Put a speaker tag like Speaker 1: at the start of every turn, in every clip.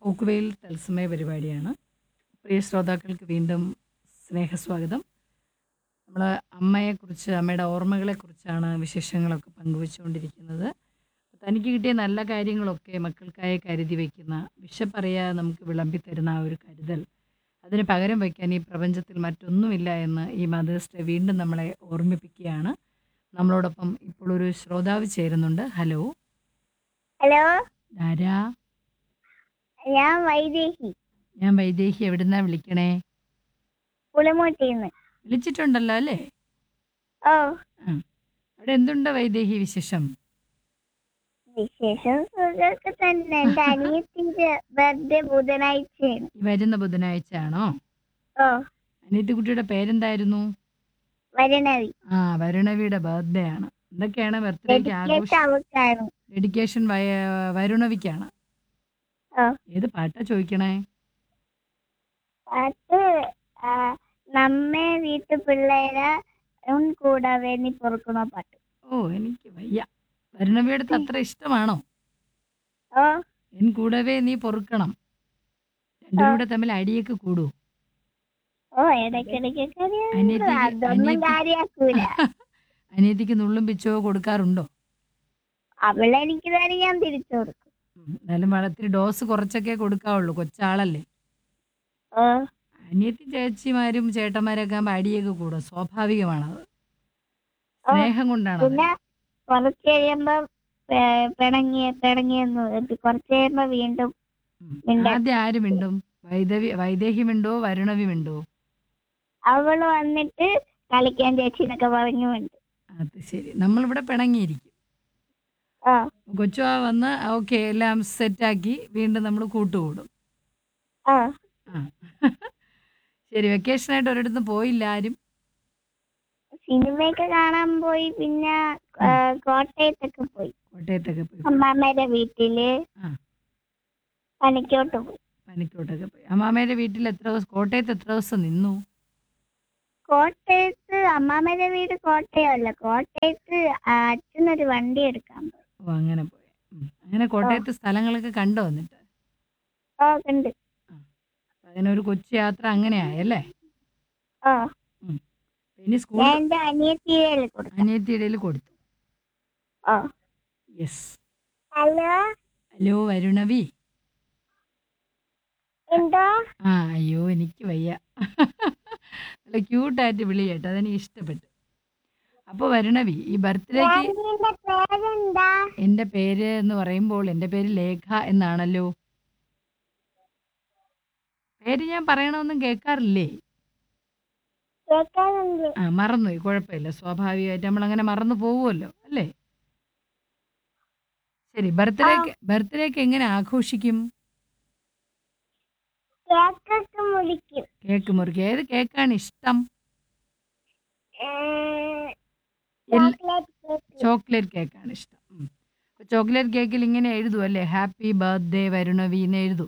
Speaker 1: പോക്കുവെയിൽ തത്സമയ പരിപാടിയാണ് പ്രിയ ശ്രോതാക്കൾക്ക് വീണ്ടും സ്നേഹസ്വാഗതം നമ്മൾ അമ്മയെക്കുറിച്ച് അമ്മയുടെ ഓർമ്മകളെക്കുറിച്ചാണ് വിശേഷങ്ങളൊക്കെ പങ്കുവച്ചുകൊണ്ടിരിക്കുന്നത് തനിക്ക് കിട്ടിയ നല്ല കാര്യങ്ങളൊക്കെ മക്കൾക്കായി കരുതി വയ്ക്കുന്ന വിശപ്പറിയാതെ നമുക്ക് വിളമ്പി തരുന്ന ആ ഒരു കരുതൽ അതിന് പകരം വയ്ക്കാൻ ഈ പ്രപഞ്ചത്തിൽ മറ്റൊന്നുമില്ല എന്ന് ഈ മദേഴ്സ് ഡേ വീണ്ടും നമ്മളെ ഓർമ്മിപ്പിക്കുകയാണ് നമ്മളോടൊപ്പം ഇപ്പോൾ ഒരു ശ്രോതാവ് ചേരുന്നുണ്ട് ഹലോ
Speaker 2: ഹലോ
Speaker 1: ആരാ
Speaker 2: ഞാൻ വൈദേഹി
Speaker 1: ഞാൻ വൈദേഹി എവിടുന്നാ വിളിക്കണേ
Speaker 2: പുളിമൂട്ടിന്ന്
Speaker 1: വിളിച്ചിട്ടുണ്ടല്ലോ അല്ലേ
Speaker 2: ഓ
Speaker 1: അവിടെ എന്തുണ്ട് വൈദേഹി വിശേഷം
Speaker 2: വിശേഷം സുഖമൊക്കെ തന്നെ എന്റെ അനിയത്തിന്റെ ബർത്ത്ഡേ ബുധനാഴ്ചയാണ്
Speaker 1: ഈ വരുന്ന ബുധനാഴ്ച ആണോ
Speaker 2: ഓ
Speaker 1: അനിയത്തി കുട്ടിയുടെ പേരെന്തായിരുന്നു
Speaker 2: വരണവി
Speaker 1: ആ വരുണവിയുടെ ബർത്ത്ഡേ ആണ് എന്തൊക്കെയാണ് ബർത്ത്ഡേക്ക്
Speaker 2: ഡെഡിക്കേറ്റ്
Speaker 1: ആഘോഷം
Speaker 2: അവക്കാണ്
Speaker 1: ഡെഡിക്കേഷൻ വരുണവിക്കാണ്
Speaker 2: ഓ
Speaker 1: ഏത് പാട്ടാ ചോദിക്കണേ
Speaker 2: അത് ആ, നമ്മെ വീട്ടു പിള്ളേരെ ഉൻ കൂടാതെ നീ പൊറുക്കണ പാട്ട്
Speaker 1: ഓ എനിക്ക് വയ്യ വരുണവിയുടെ അത്ര ഇഷ്ടമാണോ
Speaker 2: ഓ
Speaker 1: എൻ കൂടവേ നീ പൊറുക്കണം രണ്ടും കൂടെ തമ്മിൽ അടിയൊക്കെ കൂടൂ
Speaker 2: ഓ ഇടയ്ക്കിടയ്ക്കൊക്കെ അറിയാം.
Speaker 1: അനിയത്തിക്ക്
Speaker 2: അതൊന്നും
Speaker 1: അനിയത്തി
Speaker 2: കാര്യാക്കൂല
Speaker 1: അനിയത്തിക്ക് നുള്ളും പിച്ചോ കൊടുക്കാറുണ്ടോ
Speaker 2: അവളെനിക്ക് തന്നെ ഞാൻ തിരിച്ചു കൊടുക്കും
Speaker 1: ഉം, എന്നാലും വളർത്തി ഡോസ് കുറച്ചൊക്കെ കൊടുക്കാവുള്ളൂ കൊച്ചാളല്ലേ
Speaker 2: ഓ
Speaker 1: അനിയത്തി ചേച്ചിമാരും ചേട്ടന്മാരൊക്കെ ആകുമ്പോൾ അടിയൊക്കെ കൂടും സ്വാഭാവികമാണത് സ്നേഹം കൊണ്ടാണ്
Speaker 2: പിന്നെ കുറച്ച് കഴിയുമ്പോ പെ- പിണങ്ങിയ പിണങ്ങിയെന്ന് വെച്ച് കുറച്ച് കഴിയുമ്പോ വീണ്ടും മിണ്ടാ.
Speaker 1: ആദ്യം ആര് മിണ്ടും വൈദേവി വൈദേഹി മിണ്ടോ വരുണവി മിണ്ടോ
Speaker 2: അവള് വന്നിട്ട് കളിക്കാൻ ചേച്ചിന്നൊക്കെ പറഞ്ഞുണ്ട്
Speaker 1: അത് ശരി നമ്മളിവിടെ പിണങ്ങിയിരിക്കും
Speaker 2: ആ
Speaker 1: കൊച്ചു ആ വന്ന് ഓക്കെ എല്ലാം സെറ്റാക്കി വീണ്ടും നമ്മൾ കൂട്ടുകൂടും
Speaker 2: ആ
Speaker 1: ആ ശരി വെക്കേഷനായിട്ട് ഒരിടത്തും പോയില്ല ആരും
Speaker 2: സിനിമയൊക്കെ കാണാൻ പോയി പിന്നെ ആ, കോട്ടയത്തൊക്കെ പോയി
Speaker 1: കോട്ടയത്തൊക്കെ പോയി
Speaker 2: അമ്മാമ്മയുടെ വീട്ടില്
Speaker 1: ആ.
Speaker 2: പണിക്കോട്ട് പോയി
Speaker 1: പനിക്കോട്ടൊക്കെ പോയി അമ്മാമ്മയുടെ വീട്ടിൽ എത്ര ദിവസം കോട്ടയത്ത് എത്ര ദിവസം നിന്നു
Speaker 2: കോട്ടയത്ത് അമ്മാമ്മയുടെ വീട് കോട്ടയമല്ല കോട്ടയത്ത് ആ, അച്ഛനൊരു വണ്ടി എടുക്കാൻ പോയി
Speaker 1: ഓ അങ്ങനെ പോയി ഉം. അങ്ങനെ കോട്ടയത്ത് സ്ഥലങ്ങളൊക്കെ കണ്ടു വന്നിട്ട്
Speaker 2: ഓ കണ്ട്
Speaker 1: അങ്ങനെ ഒരു കൊച്ചു യാത്ര അങ്ങനെ ആയല്ലേ
Speaker 2: ഓ
Speaker 1: ഇനി സ്കൂൾ
Speaker 2: ഞാൻ എന്റെ അനിയത്തിയിൽ കൊടുത്തു
Speaker 1: അനിയത്തിയിടയിൽ കൊടുത്തു
Speaker 2: ഓ
Speaker 1: യെസ്
Speaker 2: ഹലോ
Speaker 1: ഹലോ വരുണവി
Speaker 2: എന്തോ
Speaker 1: ആ അയ്യോ എനിക്ക് വയ്യ നല്ല ക്യൂട്ടായിട്ട് വിളി കേട്ടോ അതെനിക്ക് ഇഷ്ടപ്പെട്ടു അപ്പോൾ വരുണവി ഈ ബർത്ത്ഡേക്ക്
Speaker 2: നിന്റെ പേരെന്താ
Speaker 1: എൻ്റെ പേര് എന്ന് പറയുമ്പോൾ എൻ്റെ പേര് ലേഖ എന്നാണല്ലോ പേര് ഞാൻ പറയണമെന്നും കേൾക്കാറില്ലേ
Speaker 2: കേൾക്കാനുണ്ട്
Speaker 1: ആ മറന്നുപോയി കുഴപ്പമില്ല സ്വാഭാവികമായിട്ട് നമ്മൾ അങ്ങനെ മറന്നു പോവുമല്ലോ അല്ലേ ശരി ബർത്ത്ഡേക്ക് ബർത്ത്ഡേക്ക് എങ്ങനെ ആഘോഷിക്കും
Speaker 2: കേക്കൊക്കെ മുറിക്കും
Speaker 1: കേക്ക് മുറിക്കുക ഏത് കേക്കാണ് ഇഷ്ടം
Speaker 2: ചോക്ലേറ്റ് കേക്ക്
Speaker 1: ചോക്ലേറ്റ് കേക്കാണ് ഇഷ്ടം ഉം. അപ്പൊ ചോക്ലേറ്റ് കേക്കിൽ ഇങ്ങനെ എഴുതും അല്ലേ ഹാപ്പി ബർത്ത്ഡേ വരുണവി എന്ന് എഴുതും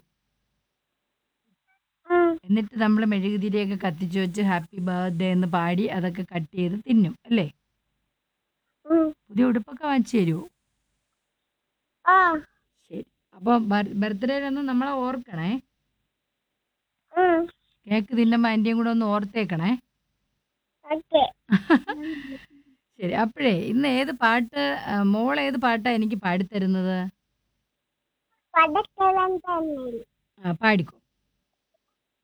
Speaker 2: ഉം.
Speaker 1: എന്നിട്ട് നമ്മൾ മെഴുകുതിരിയൊക്കെ കത്തിച്ചു വെച്ച് ഹാപ്പി ബർത്ത്ഡേ എന്ന് പാടി അതൊക്കെ കട്ട് ചെയ്ത് തിന്നും അല്ലേ
Speaker 2: ഉം.
Speaker 1: പുതിയ ഉടുപ്പൊക്കെ വാങ്ങിച്ചു തരുമോ
Speaker 2: ആ
Speaker 1: ശരി അപ്പോൾ ബർത്ത്ഡേയിലൊന്നും നമ്മളെ ഓർക്കണേ
Speaker 2: ഉം.
Speaker 1: കേക്ക് തിന്നുമ്പോൾ അതിൻ്റെയും കൂടെ ഒന്ന് ഓർത്തേക്കണേ
Speaker 2: ഓക്കെ
Speaker 1: ശരി അപ്പോഴേ ഇന്ന് ഏത് പാട്ട് ആ, മോൾ ഏത് പാട്ടാ എനിക്ക് പാടിത്തരുന്നത്
Speaker 2: പടക്കലം തന്നെ
Speaker 1: ആ പാടിക്കോ